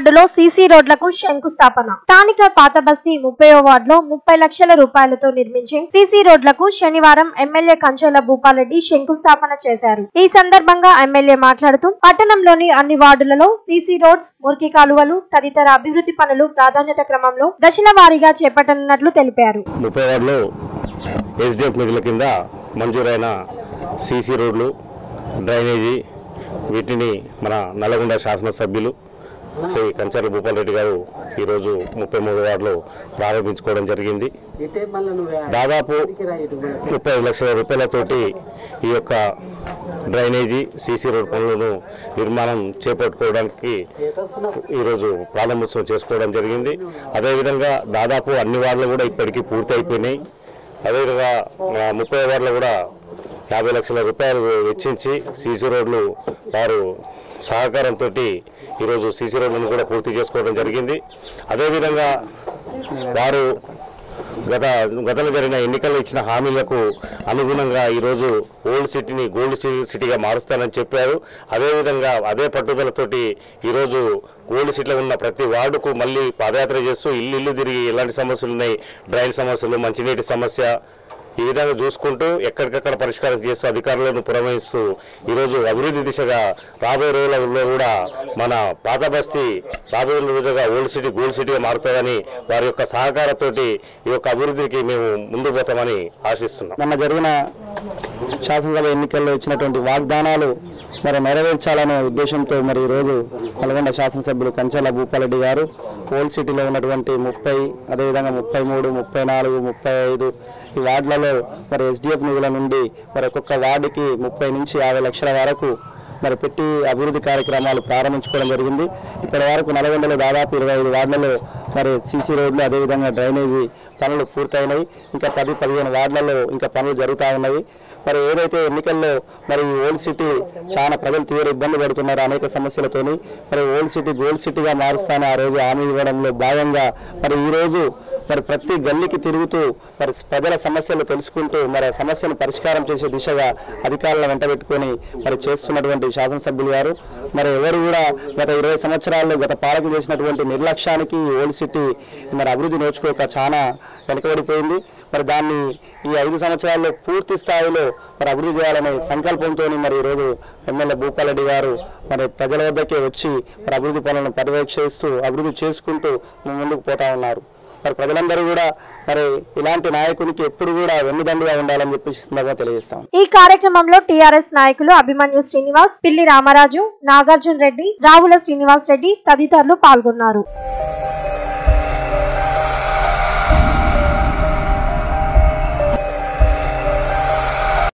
వార్డులో సీసీ రోడ్లకు శంకుస్థాపన స్థానిక పాత బస్తీ ముప్పై వార్డులో ముప్పై లక్షల రూపాయలతో నిర్మించే సీసీ రోడ్లకు శనివారం ఎమ్మెల్యే కంచెల భూపాలరెడ్డి శంకుస్థాపన చేశారు ఈ సందర్భంగా ఎమ్మెల్యే మాట్లాడుతూ పట్టణంలోని అన్ని వార్డులలో సీసీ రోడ్స్ మురికి కాలువలు తదితర అభివృద్ధి పనులు ప్రాధాన్యత క్రమంలో దశల వారీగా చేపట్టనున్నట్లు తెలిపారు ముప్పై వార్డులో ఎస్డిఎఫ్ నిధుల కింద మంజూరైన సీసీ రోడ్లు డ్రైనేజీ వీటిని మన నల్లగొండ శాసనసభ్యులు శ్రీ కంచర్ల భూపాల్ రెడ్డి గారు ఈరోజు ముప్పై మూడు వార్డులో ప్రారంభించుకోవడం జరిగింది దాదాపు ముప్పై ఐదు లక్షల రూపాయలతోటి ఈ యొక్క డ్రైనేజీ సీసీ రోడ్ పనులను నిర్మాణం చేపట్టుకోవడానికి ఈరోజు ప్రారంభోత్సవం చేసుకోవడం జరిగింది అదేవిధంగా దాదాపు అన్ని వార్డులు కూడా ఇప్పటికీ పూర్తి అయిపోయినాయి అదేవిధంగా ఆ, ముప్పై వార్డులు కూడా యాభై లక్షల రూపాయలు వెచ్చించి సీసీ రోడ్లు వారు సహకారంతో ఈరోజు సీసీ రోడ్లను కూడా పూర్తి చేసుకోవడం జరిగింది అదేవిధంగా వారు గత గతంలో జరిగిన ఎన్నికల్లో ఇచ్చిన హామీలకు అనుగుణంగా ఈరోజు ఓల్డ్ సిటీని గోల్డ్ సి- సిటీగా మారుస్తానని చెప్పారు అదేవిధంగా అదే పట్టుదలతోటి ఈరోజు గోల్డ్ సిటీలో ఉన్న ప్రతి వార్డుకు మళ్ళీ పాదయాత్ర చేస్తూ ఇల్లు ఇల్లు తిరిగి ఎలాంటి సమస్యలు ఉన్నాయి డ్రైన్ సమస్యలు మంచినీటి సమస్య ఈ విధంగా చూసుకుంటూ ఎక్కడికక్కడ పరిష్కారం చేస్తూ అధికారులను పురమాయిస్తూ ఈరోజు అభివృద్ధి దిశగా రాబోయే రోజులలో కూడా మన పాత బస్తీ రాబోయే రోజుగా ఓల్డ్ సిటీ గోల్డ్ సిటీగా మారుతుందని వారి యొక్క సహకారంతోటి ఈ యొక్క అభివృద్ధికి మేము ముందుకు పోతామని ఆశిస్తున్నాం మొన్న జరిగిన శాసనసభ ఎన్నికల్లో ఇచ్చినటువంటి వాగ్దానాలు మరి నెరవేర్చాలనే ఉద్దేశంతో మరి ఈరోజు నల్గొండ శాసనసభ్యులు కంచెల భూపాలరెడ్డి గారు ఓల్డ్ సిటీలో ఉన్నటువంటి ముప్పై అదేవిధంగా ముప్పై మూడు ముప్పై నాలుగు ముప్పై ఐదు ఈ వార్డులలో మరి ఎస్డిఎఫ్ నిధుల నుండి మరి ఒక్కొక్క వార్డుకి ముప్పై నుంచి యాభై లక్షల వరకు మరి పెట్టి అభివృద్ధి కార్యక్రమాలు ప్రారంభించుకోవడం జరిగింది ఇప్పటి వరకు నల్గొండలో దాదాపు ఇరవై ఐదు వార్డులలో మరి సీసీ రోడ్లు అదేవిధంగా డ్రైనేజీ పనులు పూర్తయినాయి ఇంకా పది పదిహేను వార్డులలో ఇంకా పనులు జరుగుతూ ఉన్నవి మరి ఏదైతే ఎన్నికల్లో మరి ఈ ఓల్డ్ సిటీ చాలా ప్రజలు తీవ్ర ఇబ్బంది పడుతున్నారు అనేక సమస్యలతోని మరి ఓల్డ్ సిటీ గోల్డ్ సిటీగా మారుస్తానని ఆ రోజు హామీ ఇవ్వడంలో భాగంగా మరి ఈ రోజు మరి ప్రతి గల్లీకి తిరుగుతూ మరి ప్రజల సమస్యలు తెలుసుకుంటూ మరి ఆ సమస్యను పరిష్కారం చేసే దిశగా అధికారులను వెంటబెట్టుకొని మరి చేస్తున్నటువంటి శాసనసభ్యులు గారు మరి ఎవరు కూడా గత ఇరవై సంవత్సరాల్లో గత పాలకులు చేసినటువంటి నిర్లక్ష్యానికి ఈ ఓల్డ్ సిటీ మరి అభివృద్ధి నోచుకోక చాలా వెనకబడిపోయింది మరి దాన్ని ఈ ఐదు సంవత్సరాల్లో పూర్తి స్థాయిలో మరి అభివృద్ధి చేయాలనే సంకల్పంతో మరి ఈరోజు ఎమ్మెల్యే భూపాలరెడ్డి గారు మరి ప్రజల వద్దకే వచ్చి మరి అభివృద్ధి పనులను పర్యవేక్షిస్తూ అభివృద్ధి చేసుకుంటూ ముందుకు పోతా ఉన్నారు మరి ప్రజలందరూ కూడా మరి ఇలాంటి నాయకునికి ఎప్పుడు కూడా వెన్నుదండుగా ఉండాలని చెప్పేసి ఈ సందర్భంగా తెలియజేస్తాం ఈ కార్యక్రమంలో టీఆర్ఎస్ నాయకులు అభిమన్యు శ్రీనివాస్ పిల్లి రామరాజు నాగార్జున రెడ్డి రావుల శ్రీనివాస్ రెడ్డి తదితరులు పాల్గొన్నారు